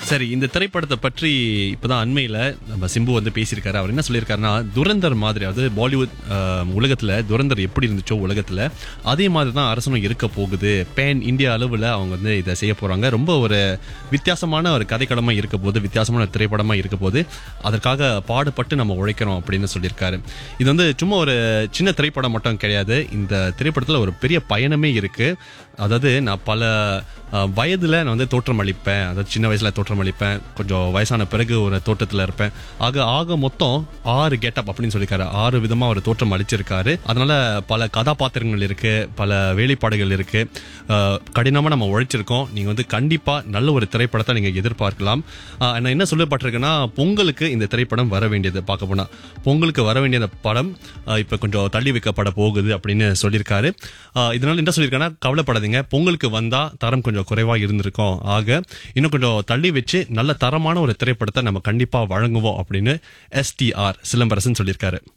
சரி இந்த திரைப்படத்தை பற்றி இப்பதான் அண்மையில நம்ம சிம்பு வந்து பேசியிருக்காரு அவர் என்ன சொல்லியிருக்காருன்னா துரந்தர் மாதிரி அதாவது பாலிவுட் ஆஹ், உலகத்துல துரந்தர் எப்படி இருந்துச்சோ உலகத்துல அதே மாதிரி தான் அரசனும் இருக்க போகுது பேன் இந்தியா அளவுல அவங்க வந்து இதை செய்ய போறாங்க ரொம்ப ஒரு வித்தியாசமான ஒரு கதைக்களமா இருக்க போது வித்தியாசமான திரைப்படமா இருக்க போது அதற்காக பாடுபட்டு நம்ம உழைக்கிறோம் அப்படின்னு சொல்லியிருக்காரு இது வந்து சும்மா ஒரு சின்ன திரைப்படம் மட்டும் கிடையாது இந்த திரைப்படத்துல ஒரு பெரிய பயணமே இருக்கு அதாவது நான் பல அஹ், வயதுல நான் வந்து தோற்றம் அளிப்பேன் அதாவது சின்ன வயசுல தோற்றம் அளிப்பேன் கொஞ்சம் வயசான பிறகு ஒரு தோற்றத்துல இருப்பேன் ஆக ஆக மொத்தம் ஆறு கெட்டப் அப்படின்னு சொல்லியிருக்காரு ஆறு விதமா ஒரு தோற்றம் அளிச்சிருக்காரு அதனால பல கதாபாத்திரங்கள் இருக்கு பல வேலைப்பாடுகள் இருக்கு அஹ், கடினமா நம்ம உழைச்சிருக்கோம் நீங்க வந்து கண்டிப்பா நல்ல ஒரு திரைப்படத்தை நீங்க எதிர்பார்க்கலாம் அஹ், நான் என்ன சொல்லப்பட்டிருக்குன்னா பொங்கலுக்கு இந்த திரைப்படம் வர வேண்டியது பார்க்க போனா பொங்கலுக்கு வர வேண்டிய அந்த படம் அஹ், இப்ப கொஞ்சம் தள்ளி வைக்கப்பட போகுது அப்படின்னு சொல்லியிருக்காரு அஹ், இதனால என்ன சொல்லியிருக்காங்கன்னா கவலைப்படாதீங்க பொங்கலுக்கு வந்தா தரம் கொஞ்சம் குறைவா இருந்திருக்கும் ஆக இன்னும் கொஞ்சம் தள்ளி வச்சு நல்ல தரமான ஒரு திரைப்படத்தை நம்ம கண்டிப்பா வழங்குவோம் அப்படின்னு எஸ்டிஆர் சிலம்பரசன் சொல்லியிருக்காரு